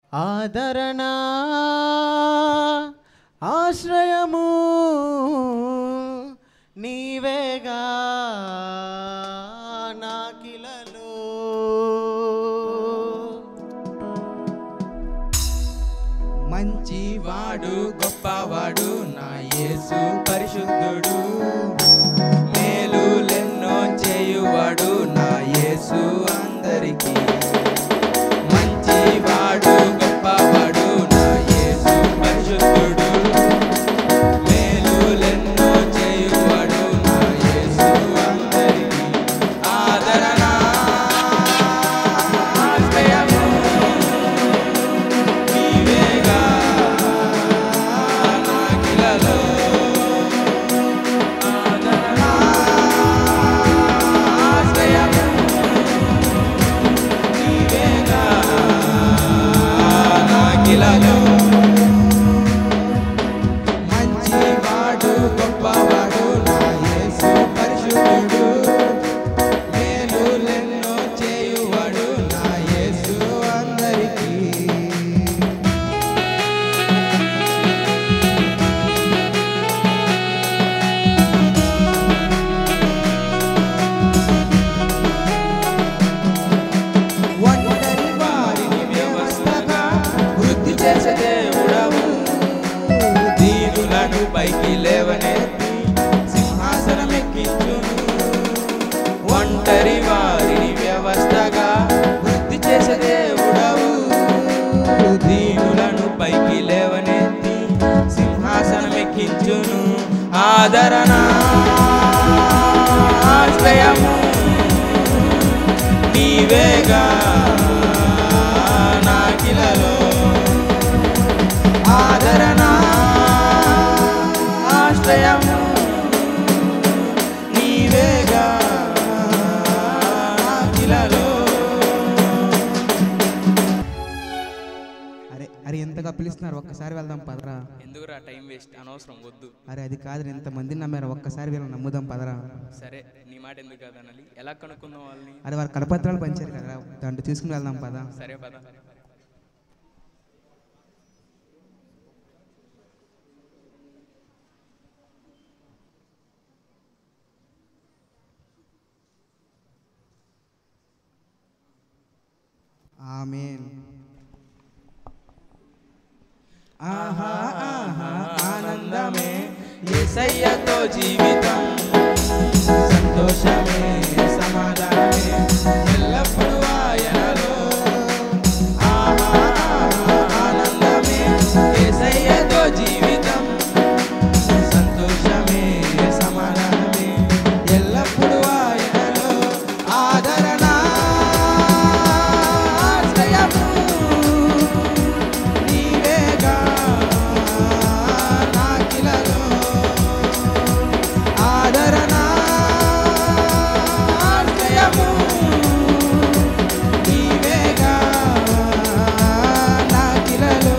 ఆదరణ ఆశ్రయము నీవేగా నాకిలలో మంచివాడు గొప్పవాడు నా యేసు పరిశుద్ధుడు మేలులెన్నో చేయువాడు నా యేసు అందరికీ మంచివాడు గొప్పవాడు నా యేసు పరిశుద్ధుడు మేలులెన్నో చేయువాడు నా యేసు అందరికీ ఆదరణ ఆశ్రయము నీవేగా నాకిలలో ఆదరణ ఆశ్రయము నీవేగా నాకిలలో మంచివాడు గొప్పవాడు నా యేసు పరిశుద్ధుడు మేలులెన్నో చేయువాడు నా యేసు అందరికీ ఒంటరి వారిని వ్యవస్థగా వృద్ధి చేసే దేవుడవు దీనులను పైకి లేవనెత్తి సింహాసనం ఎక్కించును ఒంటరి వారిని వ్యవస్థగా వృద్ధి చేసే దేవుడవు దీనులను పైకి లేవనెత్తి సింహాసనం ఎక్కించును ఆదరణ ఆశ్రయము నీవేగా నాకిలలో ఆదరణ ఆశ్రయము నీవేగా నాకిలలో అరే అరే ఎంతగా పిలుస్తున్నారు ఒక్కసారి వెళ్దాం పదరా ఎందుకురా టైం వేస్ట్ అనవసరం వద్దు అరే అది కాదు ఇంతమందిని నమ్మారు ఒక్కసారి వీళ్ళని నమ్ముదాం పదరా సరే నీ మాట ఎందుకు కాదనాలి ఎలా కనుక్కుందాం వాళ్ళని అరే వారు కడపత్రాలు పంచారు కదా దాంట్లో తీసుకుని వెళ్దాం పదా సరే పద ఆమెన్ ఆహా ఆహా ఆనందమే ఏసయ్యతో జీవితం సంతోషమే సమాధానమే ఎల్లప్పుడూ ఆయనలో ఆహా ఆహా ఆనందమే ఏసయ్యతో జీవితం సంతోషమే సమాధానమే ఎల్లప్పుడూ ఆయనలో ఆదరణ ఆశ్రయము నీవేగా నాకిలలో ఆదరణ ఆశ్రయము నీవేగా నాకిలలో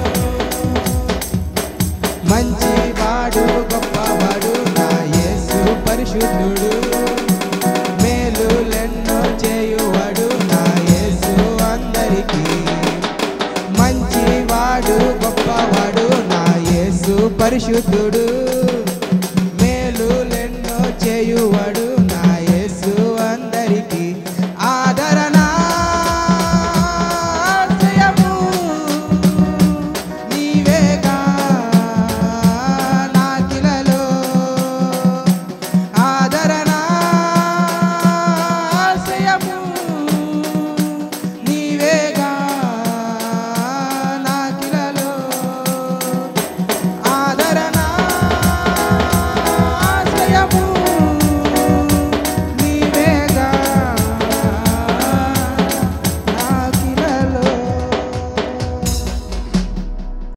మంచివాడు గొప్పవాడు నా యేసు పరిశుద్ధుడు మేలులెన్నో చేయువాడు నా యేసు అందరికీ మంచివాడు గొప్పవాడు నా యేసు పరిశుద్ధుడు మేలులెన్నో చేయువాడు